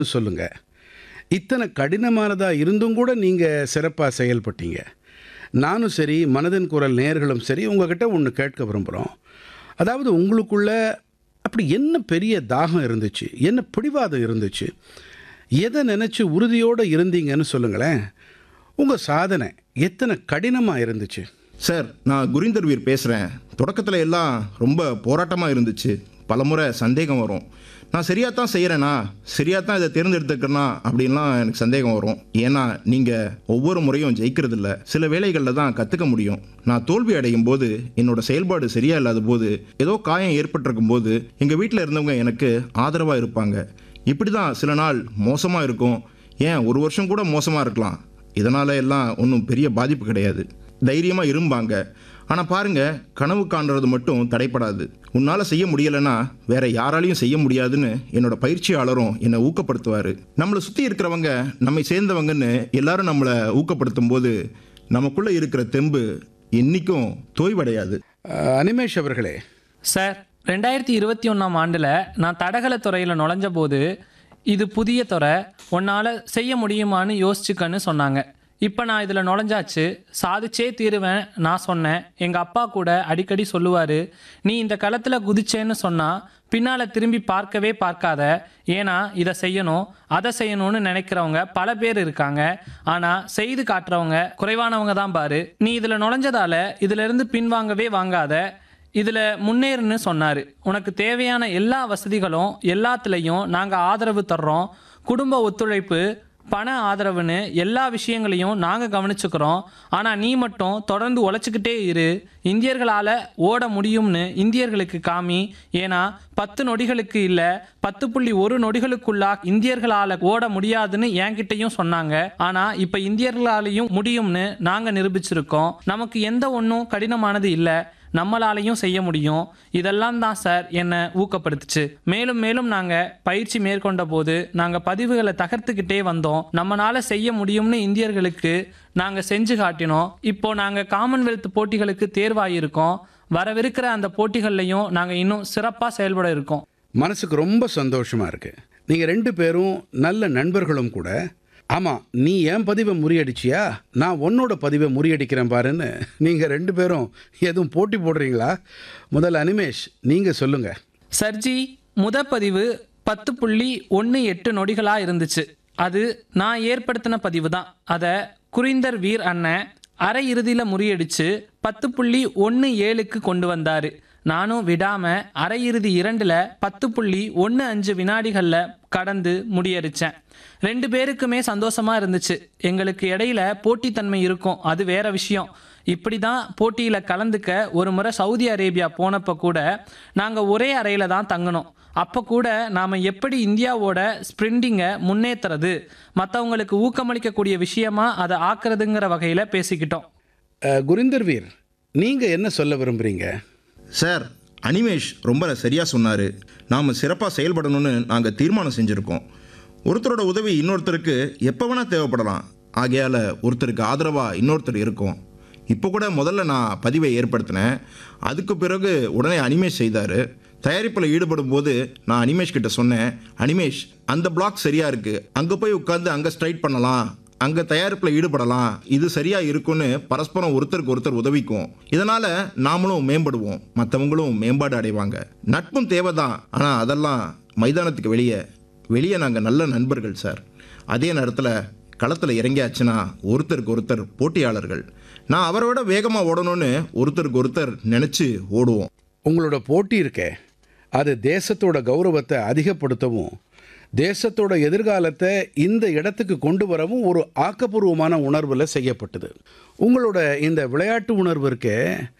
சொல்லுங்க இத்தனை கடினமானதாக இருந்தும் கூட நீங்கள் சிறப்பாக செயல்பட்டீங்க நானும் சரி மனதின் குரல் நேர்களும் சரி உங்ககிட்ட ஒன்று கேட்க விரும்புகிறோம் அதாவது உங்களுக்குள்ள அப்படி என்ன பெரிய தாகம் இருந்துச்சு என்ன பிடிவாதம் இருந்துச்சு எதை நினச்சி உறுதியோடு இருந்தீங்கன்னு சொல்லுங்களேன் உங்கள் சாதனை எத்தனை கடினமாக இருந்துச்சு சார் நான் குரிந்தர் வீர் பேசுகிறேன் தொடக்கத்தில் எல்லாம் ரொம்ப போராட்டமாக இருந்துச்சு பலமுறை சந்தேகம் வரும் நான் சரியாக தான் செய்கிறேனா சரியாக தான் இதை தேர்ந்தெடுத்துக்கிறேனா அப்படின்லாம் எனக்கு சந்தேகம் வரும் ஏன்னா நீங்கள் ஒவ்வொரு முறையும் ஜெயிக்கிறது இல்ல சில வேலைகளில் தான் கற்றுக்க முடியும் நான் தோல்வி அடையும் போது என்னோட செயல்பாடு சரியா இல்லாத போது ஏதோ காயம் ஏற்பட்டிருக்கும் போது எங்கள் வீட்டில் இருந்தவங்க எனக்கு ஆதரவாக இருப்பாங்க இப்படி தான் சில நாள் மோசமாக இருக்கும் ஏன் ஒரு வருஷம் கூட மோசமாக இருக்கலாம் இதனால எல்லாம் ஒன்றும் பெரிய பாதிப்பு கிடையாது தைரியமாக இரும்பாங்க ஆனால் பாருங்க கனவு காண்றது மட்டும் தடைப்படாது உன்னால் செய்ய முடியலைன்னா வேற யாராலையும் செய்ய முடியாதுன்னு என்னோட பயிற்சியாளரும் என்னை ஊக்கப்படுத்துவார் நம்மளை சுற்றி இருக்கிறவங்க நம்மை சேர்ந்தவங்கன்னு எல்லாரும் நம்மளை ஊக்கப்படுத்தும் போது நமக்குள்ளே இருக்கிற தெம்பு என்னைக்கும் தோய்வடையாது அஹ், அனிமேஷ் அவர்களே சார் ரெண்டாயிரத்தி இருபத்தி ஒன்றாம் ஆண்டில் நான் தடகள துறையில் நுழைஞ்ச போது இது புதிய துறை உன்னால் செய்ய முடியுமான்னு யோசிச்சுக்கன்னு சொன்னாங்க இப்போ நான் இதில் நுழைஞ்சாச்சு சாதிச்சே தீருவேன் நான் சொன்னேன் எங்கள் அப்பா கூட அடிக்கடி சொல்லுவார் நீ இந்த களத்தில் குதிச்சேன்னு சொன்னால் பின்னால் திரும்பி பார்க்கவே பார்க்காத ஏன்னா இதை செய்யணும் அதை செய்யணும்னு நினைக்கிறவங்க பல பேர் இருக்காங்க ஆனால் செய்து காட்டுறவங்க குறைவானவங்க தான் பாரு நீ இதில் நுழைஞ்சதால இதிலிருந்து பின்வாங்கவே வாங்காத இதில் முன்னேறுன்னு சொன்னார் உனக்கு தேவையான எல்லா வசதிகளும் எல்லாத்துலேயும் நாங்கள் ஆதரவு தர்றோம் குடும்ப ஒத்துழைப்பு பண ஆதரவுன்னு எல்லா விஷயங்களையும் நாங்கள் கவனிச்சுக்கிறோம் ஆனால் நீ மட்டும் தொடர்ந்து உழைச்சிக்கிட்டே இரு இந்தியர்களால் ஓட முடியும்னு இந்தியர்களுக்கு காமி ஏன்னா பத்து நொடிகளுக்கு இல்லை பத்து புள்ளி ஒரு நொடிகளுக்குள்ளா இந்தியர்களால் ஓட முடியாதுன்னு என்கிட்டயும் சொன்னாங்க ஆனால் இப்போ இந்தியர்களாலையும் முடியும்னு நாங்கள் நிரூபிச்சிருக்கோம் நமக்கு எந்த ஒன்றும் கடினமானது இல்லை நம்மளாலையும் செய்ய முடியும் இதெல்லாம் தான் சார் என்னை ஊக்கப்படுத்துச்சு மேலும் மேலும் நாங்கள் பயிற்சி மேற்கொண்ட போது நாங்கள் பதிவுகளை தகர்த்துக்கிட்டே வந்தோம் நம்மளால செய்ய முடியும்னு இந்தியர்களுக்கு நாங்கள் செஞ்சு காட்டினோம் இப்போ நாங்கள் காமன்வெல்த் போட்டிகளுக்கு தேர்வாகியிருக்கோம் வரவிருக்கிற அந்த போட்டிகள்லையும் நாங்கள் இன்னும் சிறப்பாக செயல்பட இருக்கோம் மனசுக்கு ரொம்ப சந்தோஷமா இருக்கு நீங்க ரெண்டு பேரும் நல்ல நண்பர்களும் கூட ஆமா நீ என் பதிவை முறியடிச்சியா நான் உன்னோட பதிவை முறியடிக்கிறேன் பாருன்னு நீங்க ரெண்டு பேரும் எதுவும் போட்டி போடுறீங்களா முதல்ல அனிமேஷ் நீங்க சொல்லுங்க சர்ஜி முத பதிவு பத்து புள்ளி ஒன்று எட்டு நொடிகளாக இருந்துச்சு அது நான் ஏற்படுத்தின பதிவு தான் அதை குறிந்தர் வீர் அண்ணன் அரை இறுதியில் முறியடிச்சு பத்து புள்ளி ஒன்று ஏழுக்கு கொண்டு வந்தார் நானும் விடாமல் அரை இறுதி இரண்டில் பத்து புள்ளி ஒன்று அஞ்சு வினாடிகளில் கடந்து முடியடிச்சேன் ரெண்டு பேருக்குமே சந்தோஷமா இருந்துச்சு எங்களுக்கு இடையில போட்டித்தன்மை இருக்கும் அது வேற விஷயம் இப்படி தான் போட்டியில் கலந்துக்க ஒரு முறை சவுதி அரேபியா போனப்போ கூட நாங்கள் ஒரே அறையில் தான் தங்கினோம் அப்போ கூட நாம் எப்படி இந்தியாவோட ஸ்ப்ரிண்டிங்கை முன்னேற்றுறது மற்றவங்களுக்கு ஊக்கமளிக்கக்கூடிய விஷயமா அதை ஆக்குறதுங்கிற வகையில் பேசிக்கிட்டோம் அஹ், குரிந்தர் வீர் நீங்க என்ன சொல்ல விரும்புறீங்க சார் அனிமேஷ் ரொம்ப சரியாக சொன்னார் நாம் சிறப்பாக செயல்படணும்னு நாங்கள் தீர்மானம் செஞ்சுருக்கோம் ஒருத்தரோட உதவி இன்னொருத்தருக்கு எப்போ வேணால் தேவைப்படலாம் ஆகையால் ஒருத்தருக்கு ஆதரவாக இன்னொருத்தர் இருக்கும் இப்போ கூட முதல்ல நான் பதிவை ஏற்படுத்தினேன் அதுக்கு பிறகு உடனே அனிமேஷ் செய்தார் தயாரிப்பில் ஈடுபடும் போது நான் அனிமேஷ் கிட்ட சொன்னேன் அனிமேஷ் அந்த பிளாக் சரியாக இருக்குது அங்கே போய் உட்காந்து அங்கே ஸ்ட்ரைட் பண்ணலாம் அங்கே தயாரிப்பில் ஈடுபடலாம் இது சரியாக இருக்கும்னு பரஸ்பரம் ஒருத்தருக்கு ஒருத்தர் உதவிக்கும் இதனால் நாமளும் மேம்படுவோம் மற்றவங்களும் மேம்பாடு அடைவாங்க நட்பும் தேவைதான் ஆனால் அதெல்லாம் மைதானத்துக்கு வெளியே வெளியே நாங்கள் நல்ல நண்பர்கள் சார் அதே நேரத்தில் களத்தில் இறங்கியாச்சுன்னா ஒருத்தருக்கு ஒருத்தர் போட்டியாளர்கள் நான் அவரை விட வேகமாக ஓடணும்னு ஒருத்தருக்கு ஒருத்தர் நினச்சி ஓடுவோம் உங்களோட போட்டி இருக்கே அது தேசத்தோட கௌரவத்தை அதிகப்படுத்தவும் தேசத்தோட எதிர்காலத்தை இந்த இடத்துக்கு கொண்டு வரவும் ஒரு ஆக்கப்பூர்வமான உணர்வில் செய்யப்பட்டது உங்களோட இந்த விளையாட்டு உணர்வு இருக்கே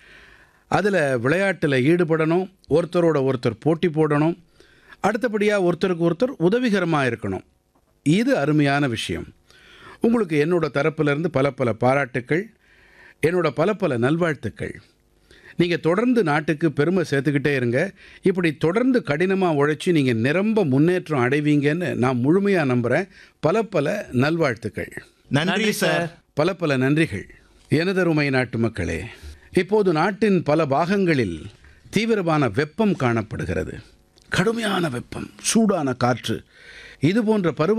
அதில் விளையாட்டில் ஈடுபடணும் ஒருத்தரோட ஒருத்தர் போட்டி போடணும் அடுத்தபடியாக ஒருத்தருக்கு ஒருத்தர் உதவிகரமாக இருக்கணும் இது அருமையான விஷயம் உங்களுக்கு என்னோட தரப்பிலிருந்து பல பல பாராட்டுக்கள் என்னோட பல பல நல்வாழ்த்துக்கள் நீங்கள் தொடர்ந்து நாட்டுக்கு பெருமை சேர்த்துக்கிட்டே இருங்க இப்படி தொடர்ந்து கடினமாக உழைச்சி நீங்கள் நிரம்ப முன்னேற்றம் அடைவீங்கன்னு நான் முழுமையாக நம்புகிறேன் பல பல நல்வாழ்த்துக்கள் நன்றி சார் பல பல நன்றிகள் எனதருமை நாட்டு மக்களே இப்போது நாட்டின் பல பாகங்களில் தீவிரமான வெப்பம் காணப்படுகிறது கடுமையான வெப்பம் சூடான காற்று இது போன்ற பருவ